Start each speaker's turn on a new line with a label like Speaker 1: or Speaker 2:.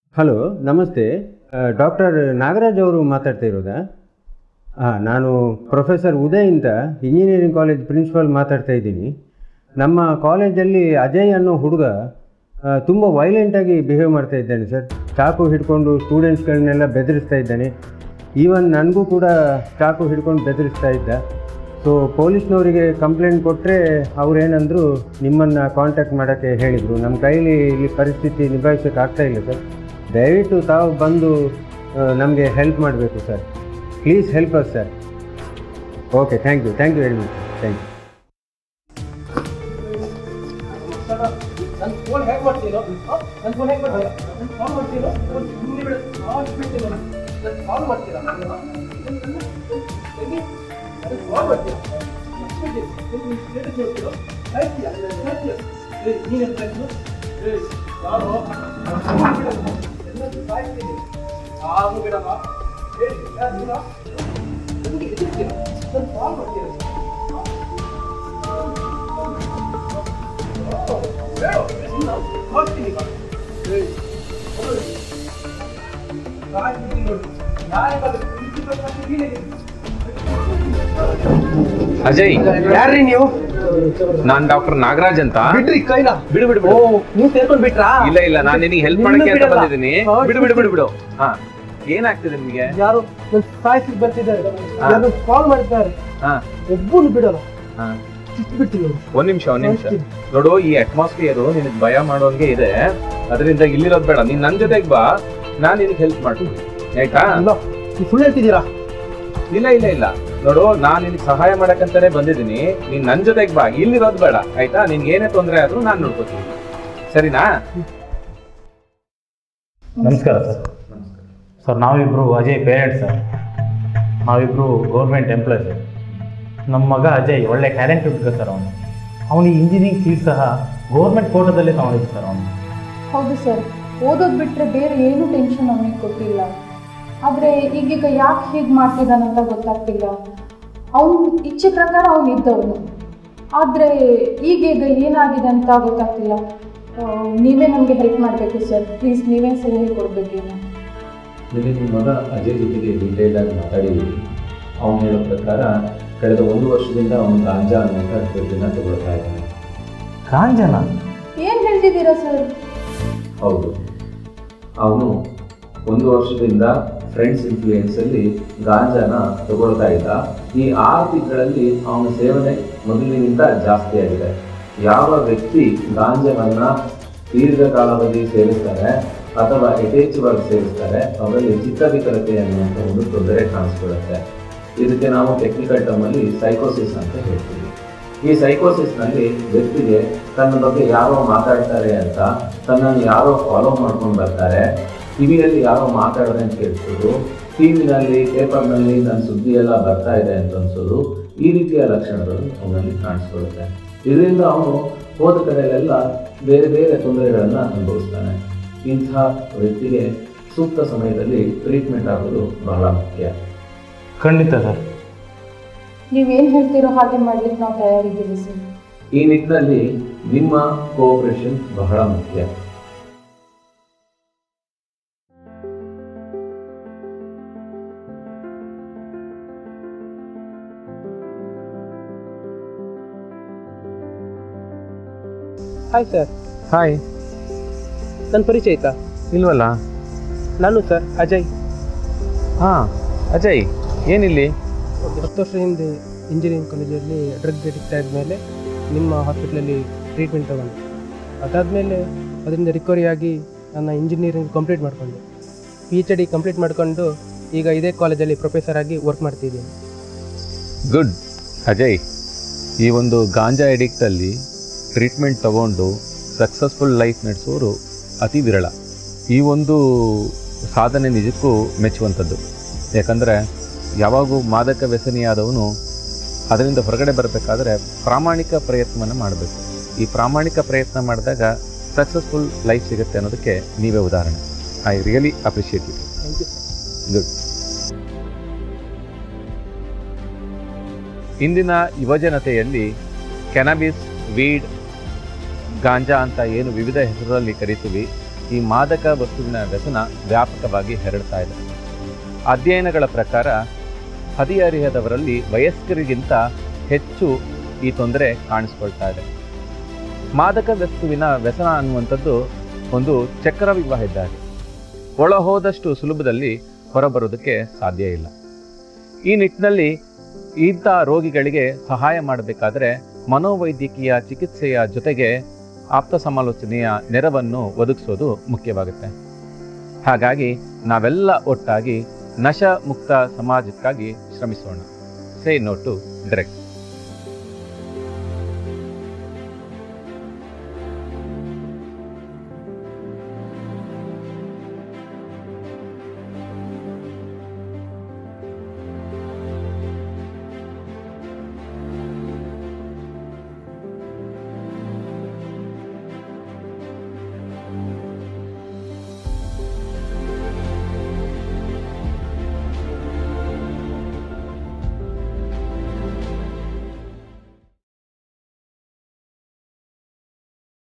Speaker 1: Hello ನಮಸ್ತೆ doctor Nagaraj ಅವರು ಮಾತಾಡ್ತಾ ಇರೋದಾ ಹಾಂ ನಾನು ಪ್ರೊಫೆಸರ್ ಉದಯ್ ಅಂತ ಇಂಜಿನಿಯರಿಂಗ್ ಕಾಲೇಜ್ ಪ್ರಿನ್ಸಿಪಾಲ್ ಮಾತಾಡ್ತಾ ಇದ್ದೀನಿ ನಮ್ಮ ಕಾಲೇಜಲ್ಲಿ ಅಜಯ್ ಅನ್ನೋ ಹುಡುಗ ತುಂಬ ವೈಲೆಂಟಾಗಿ ಬಿಹೇವ್ ಮಾಡ್ತಾ ಇದ್ದಾನೆ ಸರ್ ಚಾಕು ಹಿಡ್ಕೊಂಡು ಸ್ಟೂಡೆಂಟ್ಸ್ಗಳನ್ನೆಲ್ಲ ಬೆದರಿಸ್ತಾ ಇದ್ದಾನೆ ಈವನ್ ನನಗೂ ಕೂಡ ಚಾಕು ಹಿಡ್ಕೊಂಡು ಬೆದರಿಸ್ತಾ ಇದ್ದ ಸೊ ಪೊಲೀಸ್ನವರಿಗೆ ಕಂಪ್ಲೇಂಟ್ ಕೊಟ್ಟರೆ ಅವ್ರೇನಂದ್ರು ನಿಮ್ಮನ್ನು ಕಾಂಟ್ಯಾಕ್ಟ್ ಮಾಡೋಕ್ಕೆ ಹೇಳಿದರು ನಮ್ಮ ಕೈಲಿ ಇಲ್ಲಿ ಪರಿಸ್ಥಿತಿ ನಿಭಾಯಿಸೋಕೆ ಆಗ್ತಾ ಇಲ್ಲ ಸರ್ ದಯವಿಟ್ಟು ತಾವು ಬಂದು ನಮಗೆ ಹೆಲ್ಪ್ ಮಾಡಬೇಕು sir please help us sir okay thank you thank you very much thank you
Speaker 2: ನನ್ನ ಫೋನ್ ಹೇಗೆ ಮಾಡ್ತೀರೋ ನನ್ನ ಫೋನ್ ಹೇಗೆ ಮಾಡ್ತೀರಾ ನನ್ನ ಕಾಲ್ ಮಾಡ್ತೀರೋ ಸುಮ್ಮನೆ ಬಿಡು ಕಾಲ್ ಬಿಡ್ತೀರೋ ನನ್ನ ಕಾಲ್ ಮಾಡ್ತೀರಾ ನನಗೆ ಕಾಲ್ ಮಾಡ್ತೀರಾ ಸ್ಟೇಟಸ್ ನೋಡ್ತೀರೋ ಸಾಯ್ತೀಯಾ ಸಾಯ್ತೀಯಾ ಏ ನೀನೇನು ಸಾಯ್ತು ಏ ಯಾರು ಎಲ್ಲರೂ ಸಾಯ್ತೀನಿ ಯಾರು ಬಿಡಮ್ಮ ಹೇಳಿ ಯಾರು ಇಲ್ಲ ನನಗೆ ಎದುರ್ತೀರಾ ನನ್ನ ಕಾಲ್ ಮಾಡ್ತೀರಾ ಹೇಳು ಇಲ್ಲ ಹೋಗ್ತೀನಿ ಈಗ ಏ ಸಾಯ್ತೀನಿ ನೋಡಿ ನಾಳೆ ಬಂದು ಪ್ರಿನ್ಸಿಪಲ್ ಮತ್ತೆ ನೀನೇ
Speaker 3: ಅಜಯ್
Speaker 2: ಯಾರ್ರಿ ನೀವು
Speaker 3: ನಾನ್ ಡಾಕ್ಟರ್ ನಾಗರಾಜ್ ಅಂತ
Speaker 2: ಬಿಡ್ರಿ ಕೈನ
Speaker 3: ಬಿಡು ಬಿಡು
Speaker 2: ಓ
Speaker 3: ಬಿಡು
Speaker 2: ನೀವು ಸೇರ್ಕೊಂಡ್ ಬಿಟ್ರಾ
Speaker 3: ಇಲ್ಲ ಇಲ್ಲ ನಾನು ನಿನಗೆ ಹೆಲ್ಪ್
Speaker 2: ನಿನ್ನೂ
Speaker 3: ಮಾಡಕ್ಕೆ ಅಂತ
Speaker 2: ಬಿಡಲ್ಲ.
Speaker 3: ಬಂದಿದ್ದೀನಿ
Speaker 2: ಹೌದು.
Speaker 3: ಬಿಡು ಬಿಡು ಬಿಡು ಬಿಡು ಹಾ ಏನಾಗ್ತಿದೆ ನಿಮಗೆ
Speaker 2: ಯಾರು ನನ್ ಸಾಯಿಸಿ ಬರ್ತಿದ್ದಾರೆ ಯಾರು ಕಾಲ್ ಮಾಡ್ತಾರೆ
Speaker 3: ಹಾ
Speaker 2: ಒಬ್ಬನು ಬಿಡಲ್ಲ
Speaker 3: ಹಾ
Speaker 2: ಕಿತ್ತು ಬಿಡ್ತೀನಿ ನೋಡಿ.
Speaker 3: ಒಂದ್ ನಿಮಿಷ ಒಂದ್ ನಿಮಿಷ ನೋಡು ಈ ಅಟ್ಮಾಸ್ಫಿಯರ್ ನಿನಗೆ ಭಯ ಮಾಡೋಂಗೆ ಇದೆ ಅದರಿಂದ ಇಲ್ಲಿರೋದ್ ಬೇಡ ನೀನ್ ನನ್ ಜೊತೆಗ್ ಬಾ ನಾನ್ ನಿನಗೆ ಹೆಲ್ಪ್ ಮಾಡ್ತೀನಿ ಆಯ್ತಾ
Speaker 2: ಇಲ್ಲ ನೀವು ಸುಳ್ಳು ಹೇಳ್ತಿದ್ದೀರಾ
Speaker 3: ಇಲ್ಲ ಇಲ್ಲ ಇಲ್ಲ ನೋಡು ನಾನ್ ನಿನಗೆ ಸಹಾಯ ಮಾಡಕ್ಕಂತಾನೆ ಬಂದಿದ್ದೀನಿ ನೀನ್ ನನ್ ಜೊತೆಗ್ ಬಾ ಇಲ್ಲಿರೋದ್ ಬೇಡ ಆಯ್ತಾ ನಿನ್ಗೆ ಏನೇ ತೊಂದ್ರೆ ಆದ್ರೂ ನಾನ್ ನೋಡ್ಕೋತೀನಿ ಸರಿನಾ
Speaker 4: ನಮಸ್ಕಾರ ಸರ್ ಸರ್ ನಾವಿಬ್ಬರು ಅಜಯ್ ಪೇರೆಂಟ್ಸ್ ಸರ್ ನಾವಿಬ್ಬರು ಗೌರ್ಮೆಂಟ್ ಎಂಪ್ಲಾಯ್ ಸರ್ ನಮ್ಮ ಮಗ ಅಜಯ್ ಒಳ್ಳೆ ಟ್ಯಾಲೆಂಟ್ ಹುಡುಗ ಸರ್ ಅವನು ಅವನಿಗೆ ಇಂಜಿನಿಯರಿಂಗ್ ಸೀಟ್ ಸಹ ಗೌರ್ಮೆಂಟ್ ಕೋಟದಲ್ಲೇ ತಗೊಂಡಿದ್ದು ಸರ್ ಅವನು
Speaker 5: ಹೌದು ಸರ್ ಓದೋದು ಬಿಟ್ಟರೆ ಬೇರೆ ಏನೂ ಟೆನ್ಷನ್ ಅವನಿಗೆ ಕೊಟ್ಟಿಲ್ಲ ಆದರೆ ಈಗೀಗ ಯಾಕೆ ಹೀಗೆ ಮಾಡ್ತಿದ್ದಾನಂತ ಗೊತ್ತಾಗ್ತಿಲ್ಲ ಅವನ ಇಚ್ಛೆ ಪ್ರಕಾರ ಅವನು ಇದ್ದವನು ಆದರೆ ಈಗೀಗ ಏನಾಗಿದೆ ಅಂತ ಗೊತ್ತಾಗ್ತಿಲ್ಲ ಆ, ನೀವೇ ನಮಗೆ ಹೆಲ್ಪ್ ಮಾಡಬೇಕು ಸರ್ ಪ್ಲೀಸ್ ನೀವೇ ಸಲಹೆ ಕೊಡಬೇಕೇನು
Speaker 6: ನಿನ್ನೆ ನಿಮ್ಮ ಮಗ ಅಜಯ್ ಜೊತೆಗೆ ಡೀಟೇಲ್ ಆಗಿ ಮಾತಾಡಿದ್ದೀವಿ ಅವನು ಹೇಳೋ ಪ್ರಕಾರ ಕಳೆದ ಒಂದು ವರ್ಷದಿಂದ ಅವನು ಗಾಂಜಾ ಅನ್ನುವಂಥ ಡ್ರಗ್ಗನ್ನ ತಗೊಳ್ತಾ ಇದ್ದಾನೆ
Speaker 4: ಕಾಂಜನ
Speaker 5: ಏನು ಹೇಳ್ತಿದ್ದೀರಾ ಸರ್
Speaker 6: ಹೌದು ಅವನು ಒಂದು ವರ್ಷದಿಂದ ಫ್ರೆಂಡ್ಸ್ ಇನ್ಫ್ಲೂಯೆನ್ಸಲ್ಲಿ ಗಾಂಜಾನ ತಗೊಳ್ತಾ ಇದ್ದ ಈ ಆರು ತಿಂಗಳಲ್ಲಿ ಅವನ ಸೇವನೆ ಮೊದಲಿನಿಂದ ಜಾಸ್ತಿ ಆಗಿದೆ ಯಾವ ವ್ಯಕ್ತಿ ಗಾಂಜಾವನ್ನ ದೀರ್ಘಕಾಲಾವಧಿ ಸೇವಿಸ್ತಾರೆ ಅಥವಾ ಯಥೇಚ್ಛವಾಗಿ ಸೇವಿಸ್ತಾರೆ ಅವರಲ್ಲಿ ಚಿತ್ತವಿಕಲತೆ ಅನ್ನುವಂಥ ಒಂದು ತೊಂದರೆ ಕಾಣಿಸ್ಕೊಳ್ಳುತ್ತೆ ಇದಕ್ಕೆ ನಾವು ಟೆಕ್ನಿಕಲ್ ಟರ್ಮಲ್ಲಿ ಸೈಕೋಸಿಸ್ ಅಂತ ಹೇಳ್ತೀವಿ ಈ ಸೈಕೋಸಿಸ್ ನಲ್ಲಿ ವ್ಯಕ್ತಿಗೆ ತನ್ನ ಬಗ್ಗೆ ಯಾರೋ ಮಾತಾಡ್ತಾರೆ ಅಂತ ತನ್ನನ್ನು ಯಾರೋ ಫಾಲೋ ಮಾಡ್ಕೊಂಡು ಬರ್ತಾರೆ ಟಿವಿಯಲ್ಲಿ ಯಾರೋ ಮಾತಾಡಿದ್ರೆ ಅಂತ ಕೇಳಿಸೋದು ಟಿವಿನಲ್ಲಿ ಪೇಪರ್ನಲ್ಲಿ ನನ್ನ ಸುದ್ದಿ ಎಲ್ಲ ಬರ್ತಾ ಇದೆ ಅಂತ ಅನ್ಸೋದು ಈ ರೀತಿಯ ಲಕ್ಷಣಗಳು ಅವನಲ್ಲಿ ಕಾಣಿಸ್ಕೊಳ್ಳುತ್ತೆ ಇದರಿಂದ ಅವನು ಹೋದ ಕಡೆಯಲ್ಲೆಲ್ಲ ಬೇರೆ ಬೇರೆ ತೊಂದರೆಗಳನ್ನು ಅನುಭವಿಸ್ತಾನೆ ಇಂಥ ವ್ಯಕ್ತಿಗೆ ಸೂಕ್ತ ಸಮಯದಲ್ಲಿ ಟ್ರೀಟ್ಮೆಂಟ್ ಆಗೋದು ಬಹಳ ಮುಖ್ಯ
Speaker 4: ಖಂಡಿತ ಸರ್
Speaker 5: ನೀವೇನು ಹೇಳ್ತೀರೋ ಹಾಗೆ ಮಾಡ್ಲಿಕ್ಕೆ ನಾವು ತಯಾರಿದ್ದೀವಿ ಸರ್
Speaker 6: ಈ ನಿಟ್ಟಿನಲ್ಲಿ ನಿಮ್ಮ ಕೋಆಪರೇಷನ್ ಬಹಳ ಮುಖ್ಯ
Speaker 2: ಹಾಯ್ ಸರ್
Speaker 3: ಹಾಯ್
Speaker 2: ನನ್ನ ಪರಿಚಯ ಆಯ್ತಾ
Speaker 3: ಇಲ್ವಲ್ಲ
Speaker 2: ನಾನು ಸರ್ ಅಜಯ್
Speaker 3: ಹಾ ಅಜಯ್ ಏನಿಲ್ಲಿ
Speaker 2: ಒಂದು ಹತ್ತು ವರ್ಷ ಹಿಂದೆ ಇಂಜಿನಿಯರಿಂಗ್ ಕಾಲೇಜಲ್ಲಿ ಡ್ರಗ್ ಅಡಿಕ್ಟ್ ಆದಮೇಲೆ ನಿಮ್ಮ ಹಾಸ್ಪಿಟ್ಲಲ್ಲಿ ಟ್ರೀಟ್ಮೆಂಟ್ ತಗೊಂಡೆ ಅದಾದಮೇಲೆ ಅದರಿಂದ ರಿಕವರಿ ಆಗಿ ನನ್ನ ಇಂಜಿನಿಯರಿಂಗ್ ಕಂಪ್ಲೀಟ್ ಮಾಡಿಕೊಂಡೆ ಪಿ ಎಚ್ ಡಿ ಕಂಪ್ಲೀಟ್ ಮಾಡಿಕೊಂಡು ಈಗ ಇದೇ ಕಾಲೇಜಲ್ಲಿ ಪ್ರೊಫೆಸರ್ ಆಗಿ ವರ್ಕ್ ಮಾಡ್ತಿದ್ದೀನಿ
Speaker 3: ಗುಡ್ ಅಜಯ್ ಈ ಒಂದು ಗಾಂಜಾ ಎಡಿಕ್ಟಲ್ಲಿ ಟ್ರೀಟ್ಮೆಂಟ್ ತಗೊಂಡು ಸಕ್ಸಸ್ಫುಲ್ ಲೈಫ್ ನಡೆಸೋರು ಅತಿ ವಿರಳ ಈ ಒಂದು ಸಾಧನೆ ನಿಜಕ್ಕೂ ಮೆಚ್ಚುವಂಥದ್ದು ಯಾಕಂದರೆ ಯಾವಾಗೂ ಮಾದಕ ವ್ಯಸನಿಯಾದವನು ಅದರಿಂದ ಹೊರಗಡೆ ಬರಬೇಕಾದ್ರೆ ಪ್ರಾಮಾಣಿಕ ಪ್ರಯತ್ನವನ್ನು ಮಾಡಬೇಕು ಈ ಪ್ರಾಮಾಣಿಕ ಪ್ರಯತ್ನ ಮಾಡಿದಾಗ ಸಕ್ಸಸ್ಫುಲ್ ಲೈಫ್ ಸಿಗುತ್ತೆ ಅನ್ನೋದಕ್ಕೆ ನೀವೇ ಉದಾಹರಣೆ I really appreciate you
Speaker 2: thank you sir
Speaker 3: good ಇಂದಿನ ಯುವಜನತೆಯಲ್ಲಿ ಕೆನಬಿಸ್ ವೀಡ್ ಗಾಂಜಾ ಅಂತ ಏನು ವಿವಿಧ ಹೆಸರಲ್ಲಿ ಕರಿತೀವಿ ಈ ಮಾದಕ ವಸ್ತುವಿನ ವ್ಯಸನ ವ್ಯಾಪಕವಾಗಿ ಹರಡ್ತಾ ಇದೆ ಅಧ್ಯಯನಗಳ ಪ್ರಕಾರ ಹದಿಹರಿಯದವರಲ್ಲಿ ವಯಸ್ಕರಿಗಿಂತ ಹೆಚ್ಚು ಈ ತೊಂದರೆ ಕಾಣಿಸ್ಕೊಳ್ತಾ ಇದೆ ಮಾದಕ ವಸ್ತುವಿನ ವ್ಯಸನ ಅನ್ನುವಂಥದ್ದು ಒಂದು ಚಕ್ರವ್ಯೂಹ ಇದ್ದಾಗ ಒಳ ಹೋದಷ್ಟು ಸುಲಭದಲ್ಲಿ ಹೊರಬರೋದಕ್ಕೆ ಸಾಧ್ಯ ಇಲ್ಲ ಈ ನಿಟ್ಟಿನಲ್ಲಿ ಇಂಥ ರೋಗಿಗಳಿಗೆ ಸಹಾಯ ಮಾಡಬೇಕಾದ್ರೆ ಮನೋವೈದ್ಯಕೀಯ ಚಿಕಿತ್ಸೆಯ ಜೊತೆಗೆ ಆಪ್ತ ಸಮಾಲೋಚನೆಯ ನೆರವನ್ನು ಒದಗಿಸೋದು ಮುಖ್ಯವಾಗುತ್ತೆ ಹಾಗಾಗಿ ನಾವೆಲ್ಲ ಒಟ್ಟಾಗಿ ನಶ ಮುಕ್ತ ಸಮಾಜಕ್ಕಾಗಿ ಶ್ರಮಿಸೋಣ ಸೇ ನೋ ಟು ಡ್ರಗ್ಸ್